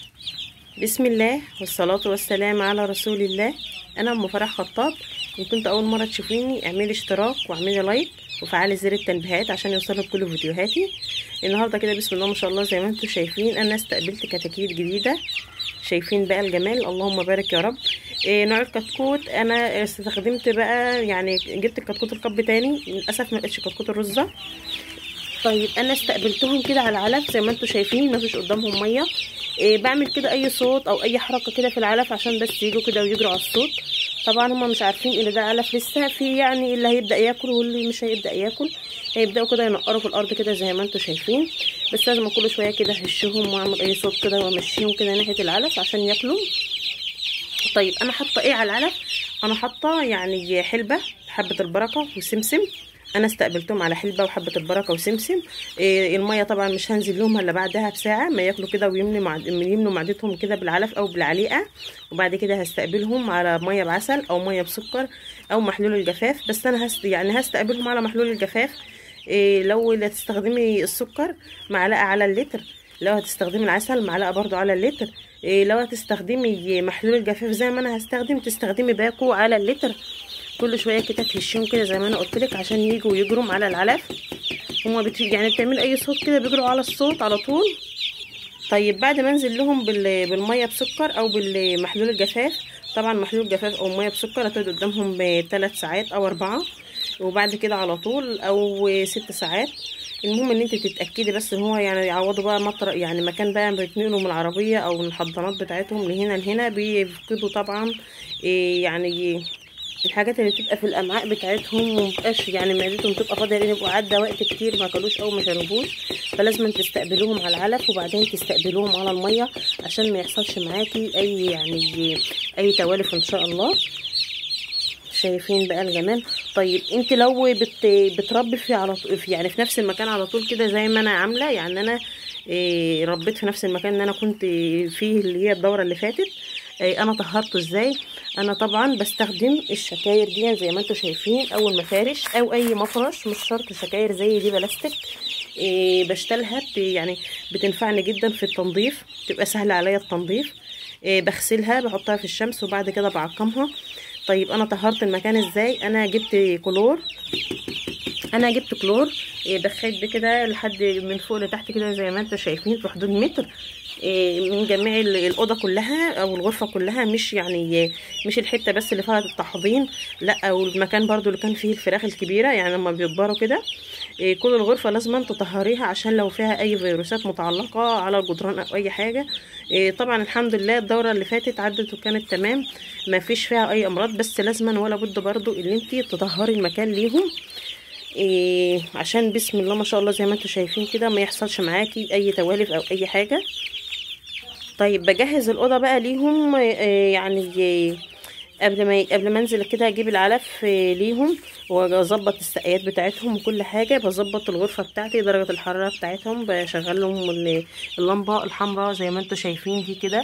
بسم الله والصلاة والسلام على رسول الله أنا أم فرح خطاب إن كنت أول مرة تشوفيني اعملي اشتراك واعملي لايك وفعلي زر التنبيهات عشان يوصلك كل فيديوهاتي النهاردة كده بسم الله ما شاء الله زي ما انتم شايفين أنا استقبلت كتاكيت جديدة شايفين بقى الجمال اللهم بارك يا رب إيه نوع الكتكوت انا استخدمت بقى يعني جبت الكتكوت القب تاني للاسف ما لقيتش كتكوت الرزه طيب انا استقبلتهم كده على العلف زي ما انتم شايفين مفيش قدامهم ميه إيه بعمل كده اي صوت او اي حركه كده في العلف عشان بس يجوا كده ويجروا على الصوت طبعا هما مش عارفين ان ده علف لسه في يعني اللي هيبدا ياكل واللي مش هيبدا ياكل هيبداوا كده ينقروا في الارض كده زي ما انتم شايفين بس لازم كل شويه كده اهشهم واعمل اي صوت كده وامشيهم كده ناحيه العلف عشان ياكلوا طيب انا حاطه ايه على العلف انا حاطه يعني حلبه حبه البركه وسمسم انا استقبلتهم على حلبه وحبه البركه وسمسم إيه الميه طبعا مش هنزل لهم الا بعدها بساعه ما ياكلوا كده ويملوا معد... يملوا معدتهم كده بالعلف او بالعليقه وبعد كده هستقبلهم على ميه بعسل او ميه بسكر او محلول الجفاف بس انا هست... يعني هستقبلهم على محلول الجفاف إيه لو هتستخدمي السكر معلقه على اللتر لو هتستخدمي العسل معلقه برضو على اللتر إيه لو هتستخدمي محلول الجفاف زي ما انا هستخدم تستخدمي باكو على اللتر كل شويه كده تهشيهم كده زي ما انا قلت لك عشان يجوا يجروا على العلف هما بت... يعني بتعملي اي صوت كده بيجروا على الصوت على طول طيب بعد ما انزل لهم بال... بالميه بسكر او بالمحلول الجفاف طبعا محلول الجفاف او ميه بسكر هتقعد قدامهم بثلاث ساعات او اربعه وبعد كده على طول او ست ساعات المهم ان انت تتاكدي بس ان هو يعني يعوضوا بقى مطر يعني مكان بقى بيتنقلوا من العربيه او من الحضانات بتاعتهم لهنا لهنا بيفقدوا طبعا إيه يعني الحاجات اللي بتبقى في الامعاء بتاعتهم ومبقاش يعني معدتهم تبقى فاضيه لان يبقوا عدى وقت كتير ما اكلوش او ما شربوش فلازم تستقبلوهم على العلف وبعدين تستقبلوهم على الميه عشان ما يحصلش معاكي اي يعني اي توالف ان شاء الله شايفين بقى الجمال طيب انت لو بت بتربي في على في يعني في نفس المكان على طول كده زي ما انا عامله يعني انا إيه ربيت في نفس المكان اللي انا كنت فيه اللي هي الدوره اللي فاتت إيه انا طهرته ازاي انا طبعا بستخدم الشكاير دي زي ما انتم شايفين او المفارش او اي مفرش مش شرط شكاير زي دي بلاستيك إيه بشتلها يعني بتنفعني جدا في التنظيف تبقى سهله عليا التنظيف إيه بغسلها بحطها في الشمس وبعد كده بعقمها طيب انا طهرت المكان ازاي انا جبت كلور انا جبت كلور دخلت كده لحد من فوق لتحت كده زي ما انتم شايفين في حدود متر من جميع الاوضه كلها او الغرفه كلها مش يعني مش الحته بس اللي فيها التحضين لا او المكان برضو اللي كان فيه الفراخ الكبيره يعني لما بيكبروا كده كل الغرفه لازم تطهريها عشان لو فيها اي فيروسات متعلقه على الجدران او اي حاجه طبعا الحمد لله الدوره اللي فاتت عدت وكانت تمام ما فيش فيها اي امراض بس لازما ولا بد برضو ان انت تطهري المكان ليهم إيه عشان بسم الله ما شاء الله زي ما انتم شايفين كده ما يحصلش معاكي اي توالف او اي حاجه طيب بجهز الاوضه بقى ليهم إيه يعني إيه قبل ما قبل ما انزل كده اجيب العلف ليهم واظبط السقايات بتاعتهم وكل حاجه بظبط الغرفه بتاعتي درجه الحراره بتاعتهم بشغل لهم اللمبه الحمراء زي ما انتم شايفين دي كده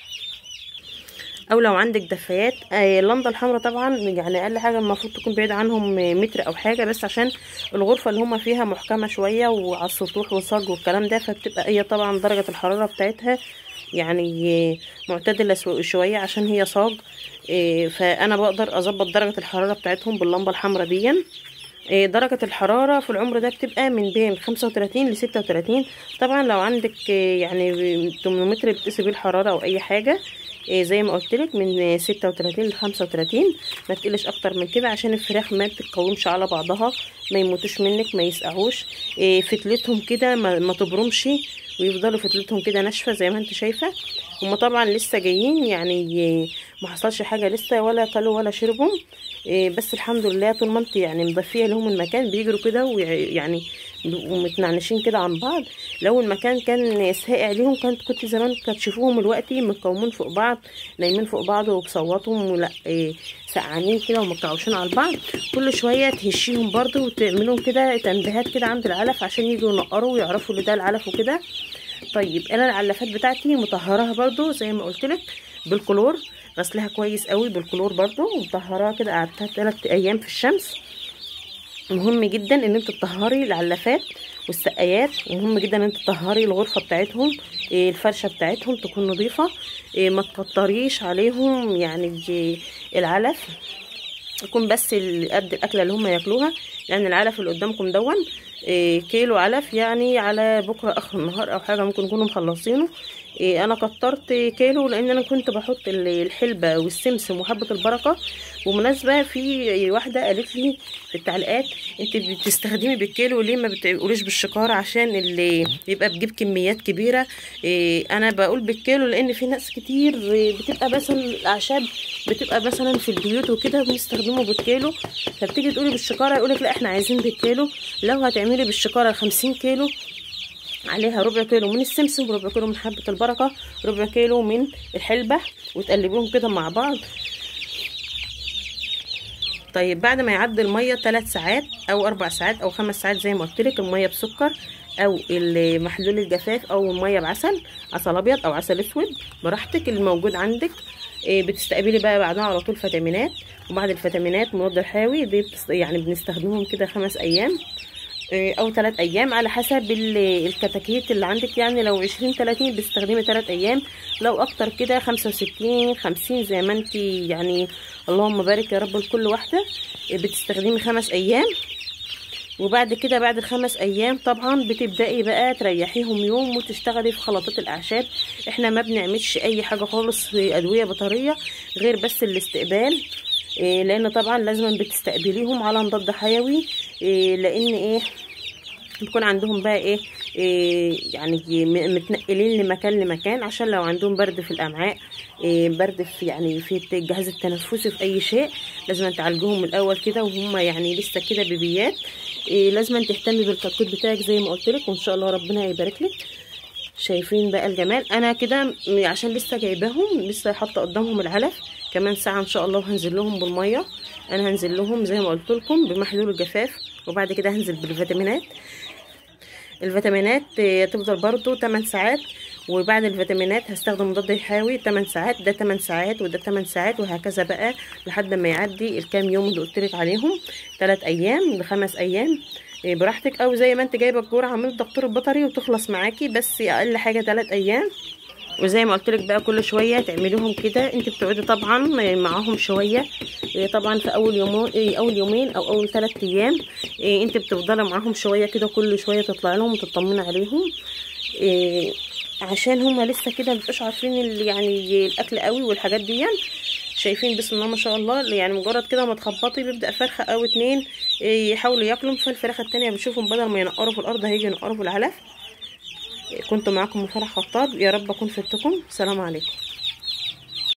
او لو عندك دفايات اللمبه الحمراء طبعا يعني اقل حاجه المفروض تكون بعيد عنهم متر او حاجه بس عشان الغرفه اللي هما فيها محكمه شويه وعلى السطوح والصاج والكلام ده فبتبقى هي طبعا درجه الحراره بتاعتها يعني معتدله شويه عشان هي صاج فانا بقدر اظبط درجه الحراره بتاعتهم باللمبه الحمراء دي درجة الحرارة في العمر ده بتبقى من بين خمسة وتلاتين لستة وتلاتين طبعا لو عندك يعني ترمومتر بتقيسي بيه الحرارة او اي حاجة زي ما قلت لك من ستة وتلاتين لخمسة وتلاتين ما تقلش اكتر من كده عشان الفراخ ما تتقومش على بعضها ما يموتوش منك ما يسقعوش فتلتهم كده ما, ما تبرمش ويفضلوا فتلتهم كده ناشفه زي ما انت شايفه هما طبعا لسه جايين يعني ما حصلش حاجه لسه ولا كلوا ولا شربوا بس الحمد لله طول ما انت يعني مضفيه لهم المكان بيجروا كده ويعني ومتنعنشين كده عن بعض لو المكان كان ساقع ليهم كانت كنت زمان هتشوفوهم دلوقتي متقومين فوق بعض نايمين فوق بعض وبصوتهم ولا إيه سقعانين كده ومتكعوشين على بعض كل شويه تهشيهم برضو وتعملهم كده تنبيهات كده عند العلف عشان يجوا ينقروا ويعرفوا ان ده العلف وكده طيب انا العلافات بتاعتي مطهراها برضو زي ما قلت لك بالكلور غسلها كويس قوي بالكلور برضو ومطهراها كده قعدتها 3 ايام في الشمس مهم جدا ان انت تطهري العلافات والسقايات ومهم جدا ان انت تطهري الغرفه بتاعتهم إيه الفرشه بتاعتهم تكون نظيفه إيه ما تكتريش عليهم يعني العلف يكون بس قد الاكله اللي هم ياكلوها يعني العلف اللي قدامكم دون إيه كيلو علف يعني على بكره اخر النهار او حاجه ممكن يكونوا مخلصينه إيه انا كترت كيلو لان انا كنت بحط الحلبه والسمسم وحبه البركه ومناسبه في واحده قالت لي في التعليقات انت بتستخدمي بالكيلو ليه ما بتقوليش بالشكاره عشان اللي يبقى بجيب كميات كبيره إيه انا بقول بالكيلو لان في ناس كتير بتبقى مثلا الاعشاب بتبقى مثلا في البيوت وكده بنستخدمه بالكيلو فبتيجي تقولي بالشكاره يقولك لا احنا عايزين بالكيلو لو هتعملي بالشكاره 50 كيلو عليها ربع كيلو من السمسم وربع كيلو من حبة البركة ربع كيلو من الحلبة وتقلبيهم كده مع بعض طيب بعد ما يعدي المية 3 ساعات او 4 ساعات او 5 ساعات زي ما قلت لك المية بسكر او محلول الجفاف او المية بعسل عسل ابيض او عسل اسود براحتك الموجود عندك بتستقبلي بقى بعدها على طول فيتامينات وبعد الفيتامينات مضاد الحيوي دي يعني بنستخدمهم كده خمس ايام او 3 ايام على حسب الكتاكيت اللي عندك يعني لو 20 30 بتستخدمي 3 ايام لو اكتر كده 65 50 زي ما انت يعني اللهم بارك يا رب لكل واحده بتستخدمي خمس ايام وبعد كده بعد الخمس ايام طبعا بتبداي بقى تريحيهم يوم وتشتغلي في خلطات الاعشاب احنا ما بنعملش اي حاجه خالص في ادويه بطاريه غير بس الاستقبال إيه لان طبعا لازم بتستقبليهم على مضاد حيوي إيه لان ايه بيكون عندهم بقى ايه, إيه يعني متنقلين لمكان لمكان عشان لو عندهم برد في الامعاء إيه برد في يعني في الجهاز التنفسي في اي شيء لازم تعالجوهم من الاول كده وهم يعني لسه كده بيبيات إيه لازم تهتمي بالكتكوت بتاعك زي ما قلت لك وان شاء الله ربنا يبارك لك شايفين بقى الجمال انا كده عشان لسه جايباهم لسه حاطه قدامهم العلف كمان ساعه ان شاء الله وهنزل لهم بالميه انا هنزل لهم زي ما قلت لكم بمحلول الجفاف وبعد كده هنزل بالفيتامينات الفيتامينات تفضل برضو 8 ساعات وبعد الفيتامينات هستخدم مضاد حيوي 8 ساعات ده 8 ساعات وده 8 ساعات وهكذا بقى لحد ما يعدي الكام يوم اللي قلت لك عليهم 3 ايام لخمس ايام براحتك او زي ما انت جايبه الجرعه من الدكتور البيطري وتخلص معاكي بس اقل حاجه 3 ايام وزي ما قلت لك بقى كل شويه تعمليهم كده انت بتقعدي طبعا معاهم شويه طبعا في اول يومين اول يومين او اول ثلاث ايام انت بتفضلي معاهم شويه كده كل شويه تطلعي لهم وتطمني عليهم عشان هما لسه كده مبقاش عارفين يعني الاكل قوي والحاجات دي شايفين بسم الله ما شاء الله يعني مجرد كده ما تخبطي بيبدا فرخه او اتنين يحاولوا ياكلوا فالفراخه التانية بنشوفهم بدل ما ينقروا في الارض هيجي ينقروا في العلف كنت معاكم مفرح خطاب يا رب اكون فدتكم سلام عليكم